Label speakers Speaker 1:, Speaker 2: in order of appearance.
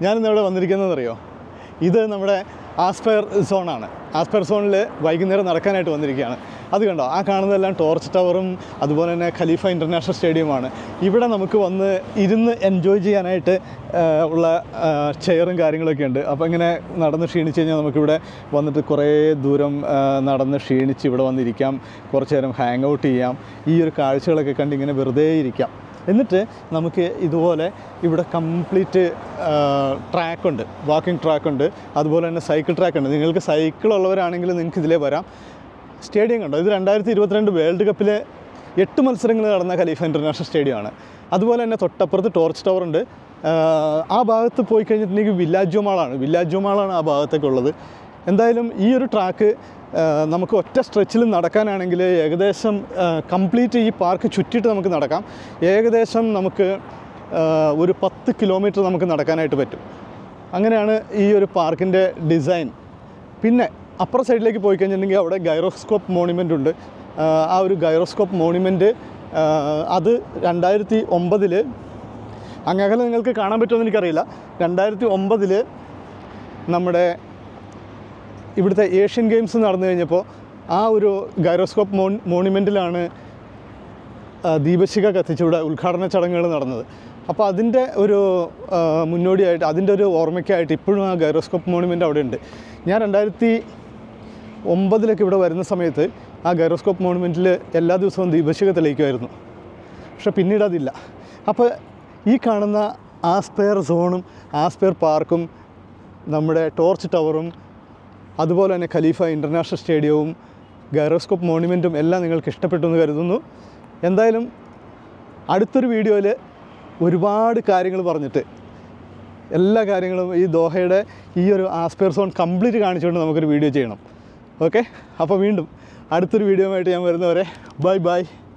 Speaker 1: ഞാനിന്ന് ഇവിടെ വന്നിരിക്കുന്നതെന്നറിയോ ഇത് നമ്മുടെ ആസ്പയർ സോണാണ് ആസ്പയർ സോണിൽ വൈകുന്നേരം നടക്കാനായിട്ട് വന്നിരിക്കുകയാണ് അത് കണ്ടോ ആ കാണുന്നതെല്ലാം ടോർച്ച് ടവറും അതുപോലെ തന്നെ ഖലീഫ ഇൻ്റർനാഷണൽ സ്റ്റേഡിയമാണ് ഇവിടെ നമുക്ക് വന്ന് ഇരുന്ന് എൻജോയ് ചെയ്യാനായിട്ട് ആ, ഉള്ള ആ, ചെയറും കാര്യങ്ങളൊക്കെ ഉണ്ട് അപ്പോൾ ഇങ്ങനെ നടന്ന് ക്ഷീണിച്ച് കഴിഞ്ഞാൽ നമുക്കിവിടെ വന്നിട്ട് കുറേ ദൂരം ആ, നടന്ന് ക്ഷീണിച്ച് ഇവിടെ വന്നിരിക്കാം കുറച്ച് നേരം ഹാങ് ഔട്ട് ചെയ്യാം ഈ ഒരു കാഴ്ചകളൊക്കെ കണ്ട് ഇങ്ങനെ വെറുതെ ഇരിക്കാം എന്നിട്ട് നമുക്ക് ഇതുപോലെ ഇവിടെ കംപ്ലീറ്റ് ട്രാക്കുണ്ട് വാക്കിംഗ് ട്രാക്കുണ്ട് അതുപോലെ തന്നെ സൈക്കിൾ ട്രാക്ക് ഉണ്ട് നിങ്ങൾക്ക് സൈക്കിൾ ഉള്ളവരാണെങ്കിൽ നിങ്ങൾക്ക് ഇതിലേ വരാം സ്റ്റേഡിയം കണ്ടോ ഇത് രണ്ടായിരത്തി ഇരുപത്തിരണ്ട് വേൾഡ് കപ്പിലെ എട്ട് മത്സരങ്ങൾ നടന്ന ഖലീഫ ഇൻ്റർനാഷണൽ സ്റ്റേഡിയമാണ് അതുപോലെ തന്നെ തൊട്ടപ്പുറത്ത് ടോർച്ച് ടവർ ഉണ്ട് ആഹ് ആ ഭാഗത്ത് പോയി കഴിഞ്ഞിട്ടുണ്ടെങ്കിൽ വില്ലാജോ മാളാണ് വില്ലാജോ മാളാണ് ആ ഭാഗത്തേക്കുള്ളത് എന്തായാലും ഈ ഒരു ട്രാക്ക് ആഹ് നമുക്ക് ഒറ്റ സ്ട്രെച്ചിൽ നടക്കാനാണെങ്കിൽ ഏകദേശം കംപ്ലീറ്റ് ഈ പാർക്ക് ചുറ്റിയിട്ട് നമുക്ക് നടക്കാം ഏകദേശം നമുക്ക് ആഹ് ഒരു പത്ത് കിലോമീറ്റർ നമുക്ക് നടക്കാനായിട്ട് പറ്റും അങ്ങനെയാണ് ഈ ഒരു പാർക്കിൻ്റെ ഡിസൈൻ പിന്നെ അപ്പുറ സൈഡിലേക്ക് പോയി കഴിഞ്ഞിട്ടുണ്ടെങ്കിൽ അവിടെ ഗൈറോസ്കോപ്പ് മോണിമെൻ്റ് ഉണ്ട് ആഹ് ആ ഒരു ഗൈറോസ്കോപ്പ് മോണിമെൻറ്റ് അത് രണ്ടായിരത്തി ഒമ്പതിൽ അങ്ങകലെ നിങ്ങൾക്ക് കാണാൻ പറ്റുമെന്ന് എനിക്കറിയില്ല രണ്ടായിരത്തി ഒമ്പതിൽ നമ്മുടെ ഇവിടുത്തെ ഏഷ്യൻ ഗെയിംസ് നടന്നു കഴിഞ്ഞപ്പോൾ ആ ഒരു ഗൈറോസ്കോപ്പ് മോൺ മോണിമെൻറ്റിലാണ് ആ, ദീപശിഖ കത്തിച്ച് ഇവിടെ ഉദ്ഘാടന ചടങ്ങുകൾ നടന്നത് അപ്പോൾ അതിൻ്റെ ഒരു ആ, മുന്നോടിയായിട്ട് അതിൻ്റെ ഒരു ഓർമ്മയ്ക്കായിട്ട് ഇപ്പോഴും ആ ഗൈറോസ്കോപ്പ് മോണിമെൻ്റ് അവിടെ ഉണ്ട് ഞാൻ രണ്ടായിരത്തി ഒമ്പതിലൊക്കെ ഇവിടെ വരുന്ന സമയത്ത് ആ ഗൈറോസ്കോപ്പ് മോണിമെൻറ്റിൽ എല്ലാ ദിവസവും ദീപശിഖ തെളിയിക്കുമായിരുന്നു പക്ഷെ പിന്നീട് അതില്ല അപ്പോൾ ഈ കാണുന്ന ആസ്പെയർ സോണും ആസ്പെയർ പാർക്കും നമ്മുടെ ടോർച്ച് ടവറും അതുപോലെ തന്നെ ഖലീഫ ഇൻ്റർനാഷണൽ സ്റ്റേഡിയവും ഗൈറോസ്കോപ്പ് മോണിമെൻറ്റും എല്ലാം നിങ്ങൾക്ക് ഇഷ്ടപ്പെട്ടു എന്ന് കരുതുന്നു എന്തായാലും അടുത്തൊരു വീഡിയോയിൽ ഒരുപാട് കാര്യങ്ങൾ പറഞ്ഞിട്ട് എല്ലാ കാര്യങ്ങളും ഈ ദോഹയുടെ ഈ ഒരു ആസ്പെയർ സോൺ കംപ്ലീറ്റ് കാണിച്ചുകൊണ്ട് നമുക്കൊരു വീഡിയോ ചെയ്യണം ഓക്കെ അപ്പോൾ വീണ്ടും അടുത്തൊരു വീഡിയോ ആയിട്ട് ഞാൻ വരുന്നവരെ ബൈ ബൈ